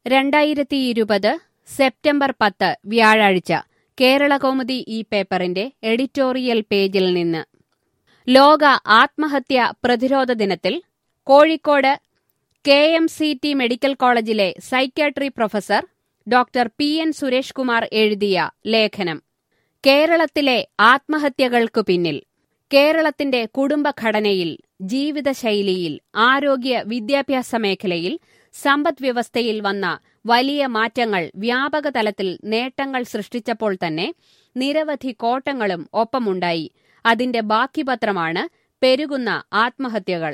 രണ്ടായിരത്തി ഇരുപത് സെപ്റ്റംബർ പത്ത് വ്യാഴാഴ്ച കേരളകൗമുദി ഈ പേപ്പറിന്റെ എഡിറ്റോറിയൽ പേജിൽ നിന്ന് ലോക ആത്മഹത്യ പ്രതിരോധ ദിനത്തിൽ Kozhikode K M C T medical കോളേജിലെ psychiatry professor doctor P N Suresh Kumar എഴുതിയ ലേഖനം കേരളത്തിലെ ആത്മഹത്യകൾക്കു പിന്നിൽ കേരളത്തിന്റെ കുടുംബഘടനയിൽ ജീവിതശൈലിയിൽ ആരോഗ്യ വിദ്യാഭ്യാസ മേഖലയിൽ സമ്പദ് വ്യവസ്ഥയിൽ വന്ന വലിയ മാറ്റങ്ങൾ വ്യാപക തലത്തിൽ നേട്ടങ്ങൾ സൃഷ്ടിച്ചപ്പോൾ തന്നെ നിരവധി കോട്ടങ്ങളും ഒപ്പമുണ്ടായി അതിന്റെ ബാക്കിപത്രമാണ് പെരുകുന്ന ആത്മഹത്യകൾ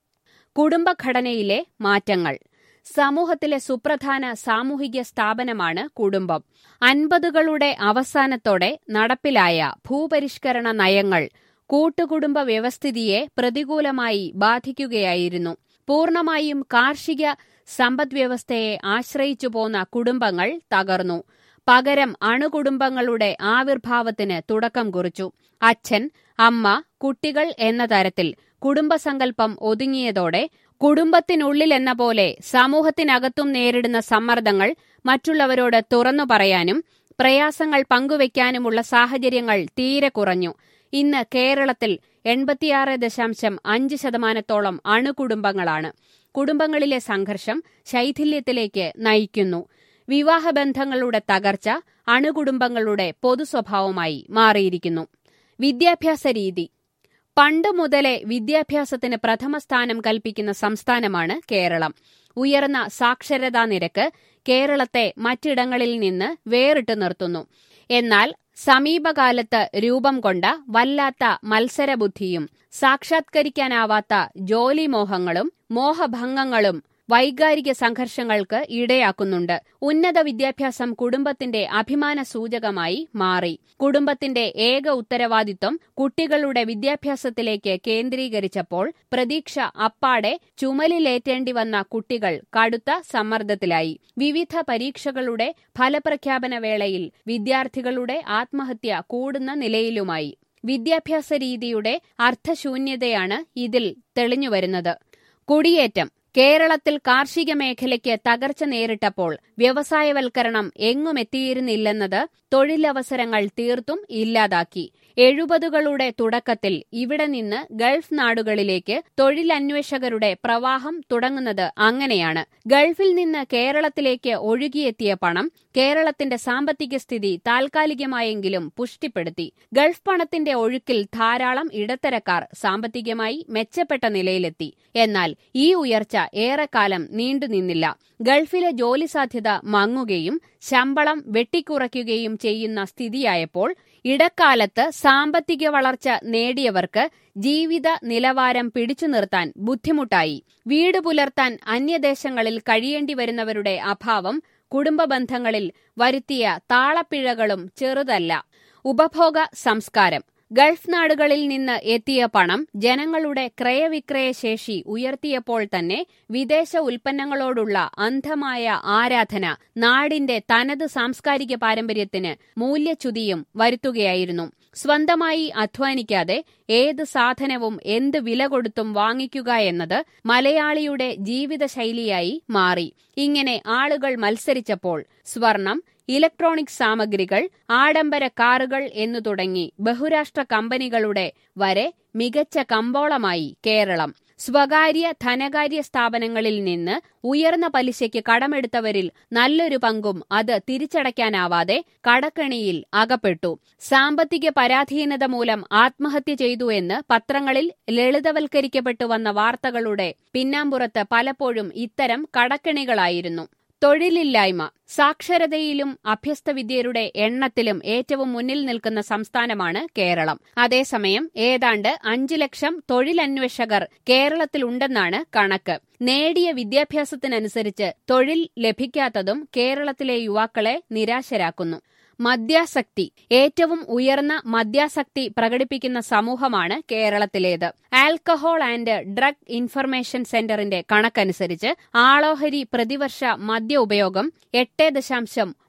കുടുംബഘടനയിലെ മാറ്റങ്ങൾ സമൂഹത്തിലെ സുപ്രധാന സാമൂഹിക സ്ഥാപനമാണ് കുടുംബം അൻപതുകളുടെ അവസാനത്തോടെ നടപ്പിലായ ഭൂപരിഷ്കരണ നയങ്ങൾ കൂട്ടുകുടുംബ വ്യവസ്ഥിതിയെ പ്രതികൂലമായി ബാധിക്കുകയായിരുന്നു പൂർണമായും കാർഷിക സമ്പദ്വ്യവസ്ഥയെ ആശ്രയിച്ചു പോന്ന കുടുംബങ്ങൾ തകർന്നു പകരം അണുകുടുംബങ്ങളുടെ ആവിർഭാവത്തിന് തുടക്കം കുറിച്ചു അച്ഛൻ അമ്മ കുട്ടികൾ എന്ന തരത്തിൽ കുടുംബസങ്കല്പം ഒതുങ്ങിയതോടെ കുടുംബത്തിനുള്ളിലെന്ന പോലെ സമൂഹത്തിനകത്തും നേരിടുന്ന സമ്മർദ്ദങ്ങൾ മറ്റുള്ളവരോട് തുറന്നു പറയാനും പ്രയാസങ്ങൾ പങ്കുവയ്ക്കാനുമുള്ള സാഹചര്യങ്ങൾ തീരെ കുറഞ്ഞു ഇന്ന് കേരളത്തിൽ എൺപത്തിയാറ് ദശാംശം അഞ്ച് ശതമാനത്തോളം അണുകുടുംബങ്ങളാണ് കുടുംബങ്ങളിലെ സംഘർഷം ശൈഥില്യത്തിലേക്ക് നയിക്കുന്നു വിവാഹബന്ധങ്ങളുടെ തകർച്ച അണുകുടുംബങ്ങളുടെ പൊതുസ്വഭാവമായി മാറിയിരിക്കുന്നു വിദ്യാഭ്യാസ രീതി പണ്ട് മുതലേ വിദ്യാഭ്യാസത്തിന് പ്രഥമ സ്ഥാനം കൽപ്പിക്കുന്ന സംസ്ഥാനമാണ് കേരളം ഉയർന്ന സാക്ഷരതാ നിരക്ക് കേരളത്തെ മറ്റിടങ്ങളിൽ നിന്ന് വേറിട്ട് നിർത്തുന്നു എന്നാൽ സമീപകാലത്ത് രൂപം കൊണ്ട വല്ലാത്ത മത്സരബുദ്ധിയും സാക്ഷാത്കരിക്കാനാവാത്ത ജോലിമോഹങ്ങളും മോഹഭംഗങ്ങളും വൈകാരിക സംഘർഷങ്ങൾക്ക് ഇടയാക്കുന്നുണ്ട് ഉന്നത വിദ്യാഭ്യാസം കുടുംബത്തിന്റെ അഭിമാന സൂചകമായി മാറി കുടുംബത്തിന്റെ ഏക ഉത്തരവാദിത്വം കുട്ടികളുടെ വിദ്യാഭ്യാസത്തിലേക്ക് കേന്ദ്രീകരിച്ചപ്പോൾ പ്രതീക്ഷ അപ്പാടെ ചുമലിലേറ്റേണ്ടി വന്ന കുട്ടികൾ കടുത്ത സമ്മർദ്ദത്തിലായി വിവിധ പരീക്ഷകളുടെ ഫലപ്രഖ്യാപന വേളയിൽ വിദ്യാർത്ഥികളുടെ ആത്മഹത്യ കൂടുന്ന നിലയിലുമായി വിദ്യാഭ്യാസ രീതിയുടെ അർത്ഥശൂന്യതയാണ് ഇതിൽ തെളിഞ്ഞുവരുന്നത് കുടിയേറ്റം കേരളത്തിൽ കാർഷിക മേഖലയ്ക്ക് തകർച്ച നേരിട്ടപ്പോൾ വ്യവസായവൽക്കരണം എങ്ങുമെത്തിയിരുന്നില്ലെന്നത് തൊഴിലവസരങ്ങൾ തീർത്തും ഇല്ലാതാക്കി എഴുപതുകളുടെ തുടക്കത്തിൽ ഇവിടെ നിന്ന് ഗൾഫ് നാടുകളിലേക്ക് തൊഴിലന്വേഷകരുടെ പ്രവാഹം തുടങ്ങുന്നത് അങ്ങനെയാണ് ഗൾഫിൽ നിന്ന് കേരളത്തിലേക്ക് ഒഴുകിയെത്തിയ പണം കേരളത്തിന്റെ സാമ്പത്തിക സ്ഥിതി താൽക്കാലികമായെങ്കിലും പുഷ്ടിപ്പെടുത്തി ഗൾഫ് പണത്തിന്റെ ഒഴുക്കിൽ ധാരാളം ഇടത്തരക്കാർ സാമ്പത്തികമായി മെച്ചപ്പെട്ട നിലയിലെത്തി എന്നാൽ ഈ ഉയർച്ച ഏറെക്കാലം നീണ്ടുനിന്നില്ല ഗൾഫിലെ ജോലി സാധ്യത മങ്ങുകയും ശമ്പളം വെട്ടിക്കുറയ്ക്കുകയും ചെയ്യുന്ന സ്ഥിതിയായപ്പോൾ ഇടക്കാലത്ത് സാമ്പത്തിക വളർച്ച നേടിയവർക്ക് ജീവിത നിലവാരം പിടിച്ചു നിർത്താൻ ബുദ്ധിമുട്ടായി വീട് പുലർത്താൻ അന്യദേശങ്ങളിൽ കഴിയേണ്ടി വരുന്നവരുടെ അഭാവം കുടുംബ ബന്ധങ്ങളിൽ വരുത്തിയ താളപ്പിഴകളും ചെറുതല്ല ഉപഭോഗ സംസ്കാരം ഗൾഫ് നാടുകളിൽ നിന്ന് എത്തിയ പണം ജനങ്ങളുടെ ക്രയവിക്രയ ശേഷി ഉയർത്തിയപ്പോൾ തന്നെ വിദേശ ഉൽപ്പന്നങ്ങളോടുള്ള അന്ധമായ ആരാധന നാടിന്റെ തനത് സാംസ്കാരിക പാരമ്പര്യത്തിന് മൂല്യച്യുതിയും വരുത്തുകയായിരുന്നു സ്വന്തമായി അധ്വാനിക്കാതെ ഏത് സാധനവും എന്ത് വില കൊടുത്തും വാങ്ങിക്കുക എന്നത് മലയാളിയുടെ ജീവിതശൈലിയായി മാറി ഇങ്ങനെ ആളുകൾ മത്സരിച്ചപ്പോൾ സ്വർണം ഇലക്ട്രോണിക് സാമഗ്രികൾ ആഡംബര കാറുകൾ എന്നു തുടങ്ങി ബഹുരാഷ്ട്ര കമ്പനികളുടെ വരെ മികച്ച കമ്പോളമായി കേരളം സ്വകാര്യ ധനകാര്യ സ്ഥാപനങ്ങളിൽ നിന്ന് ഉയർന്ന പലിശയ്ക്ക് കടമെടുത്തവരിൽ നല്ലൊരു പങ്കും അത് തിരിച്ചടയ്ക്കാനാവാതെ കടക്കണിയിൽ അകപ്പെട്ടു സാമ്പത്തിക പരാധീനത മൂലം ആത്മഹത്യ ചെയ്തു എന്ന് പത്രങ്ങളിൽ ലളിതവൽക്കരിക്കപ്പെട്ടു വന്ന വാർത്തകളുടെ പിന്നാമ്പുറത്ത് പലപ്പോഴും ഇത്തരം കടക്കണികളായിരുന്നു തൊഴിലില്ലായ്മ സാക്ഷരതയിലും അഭ്യസ്തവിദ്യരുടെ എണ്ണത്തിലും ഏറ്റവും മുന്നിൽ നിൽക്കുന്ന സംസ്ഥാനമാണ് കേരളം അതേസമയം ഏതാണ്ട് അഞ്ചു ലക്ഷം തൊഴിലന്വേഷകർ കേരളത്തിലുണ്ടെന്നാണ് കണക്ക് നേടിയ വിദ്യാഭ്യാസത്തിനനുസരിച്ച് തൊഴിൽ ലഭിക്കാത്തതും കേരളത്തിലെ യുവാക്കളെ നിരാശരാക്കുന്നു മദ്യാസക്തി ഏറ്റവും ഉയർന്ന മദ്യാസക്തി പ്രകടിപ്പിക്കുന്ന സമൂഹമാണ് കേരളത്തിലേത് ആൽക്കഹോൾ ആൻഡ് ഡ്രഗ് ഇൻഫർമേഷൻ സെന്ററിന്റെ കണക്കനുസരിച്ച് ആളോഹരി പ്രതിവർഷ മദ്യ ഉപയോഗം എട്ട് ദശാംശം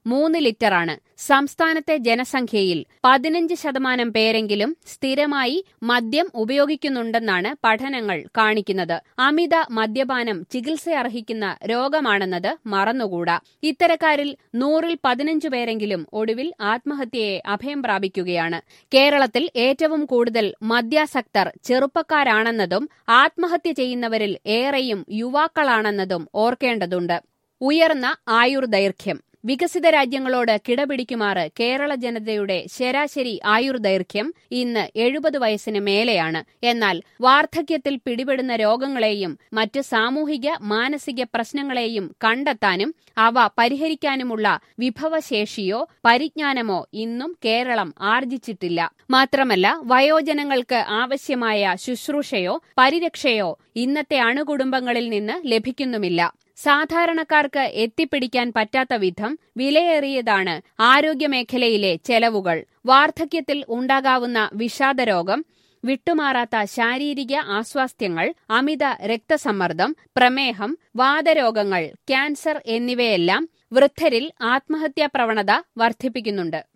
മൂന്ന് ലിറ്ററാണ് സംസ്ഥാനത്തെ ജനസംഖ്യയിൽ പതിനഞ്ച് ശതമാനം പേരെങ്കിലും സ്ഥിരമായി മദ്യം ഉപയോഗിക്കുന്നുണ്ടെന്നാണ് പഠനങ്ങൾ കാണിക്കുന്നത് അമിത മദ്യപാനം ചികിത്സയർഹിക്കുന്ന രോഗമാണെന്നത് മറന്നുകൂടാ ഇത്തരക്കാരിൽ നൂറിൽ പതിനഞ്ചു പേരെങ്കിലും ഒടുവിൽ ആത്മഹത്യയെ അഭയം പ്രാപിക്കുകയാണ് കേരളത്തിൽ ഏറ്റവും കൂടുതൽ മദ്യാസക്തർ ചെറുപ്പക്കാരാണെന്നതും ആത്മഹത്യ ചെയ്യുന്നവരിൽ ഏറെയും യുവാക്കളാണെന്നതും ഓർക്കേണ്ടതുണ്ട് ഉയർന്ന ആയുർദൈർഘ്യം വികസിത രാജ്യങ്ങളോട് കിടപിടിക്കുമാറ് കേരള ജനതയുടെ ശരാശരി ആയുർദൈർഘ്യം ഇന്ന് എഴുപത് വയസ്സിന് മേലെയാണ് എന്നാൽ വാർദ്ധക്യത്തിൽ പിടിപെടുന്ന രോഗങ്ങളെയും മറ്റ് സാമൂഹിക മാനസിക പ്രശ്നങ്ങളെയും കണ്ടെത്താനും അവ പരിഹരിക്കാനുമുള്ള വിഭവശേഷിയോ പരിജ്ഞാനമോ ഇന്നും കേരളം ആർജിച്ചിട്ടില്ല മാത്രമല്ല വയോജനങ്ങൾക്ക് ആവശ്യമായ ശുശ്രൂഷയോ പരിരക്ഷയോ ഇന്നത്തെ അണുകുടുംബങ്ങളിൽ നിന്ന് ലഭിക്കുന്നുമില്ല സാധാരണക്കാർക്ക് എത്തിപ്പിടിക്കാൻ പറ്റാത്ത വിധം വിലയേറിയതാണ് ആരോഗ്യമേഖലയിലെ ചെലവുകൾ വാർദ്ധക്യത്തിൽ ഉണ്ടാകാവുന്ന വിഷാദരോഗം വിട്ടുമാറാത്ത ശാരീരിക ആസ്വാസ്ഥ്യങ്ങൾ അമിത രക്തസമ്മർദ്ദം പ്രമേഹം വാതരോഗങ്ങൾ ക്യാൻസർ എന്നിവയെല്ലാം വൃദ്ധരിൽ ആത്മഹത്യാ പ്രവണത വർദ്ധിപ്പിക്കുന്നുണ്ട്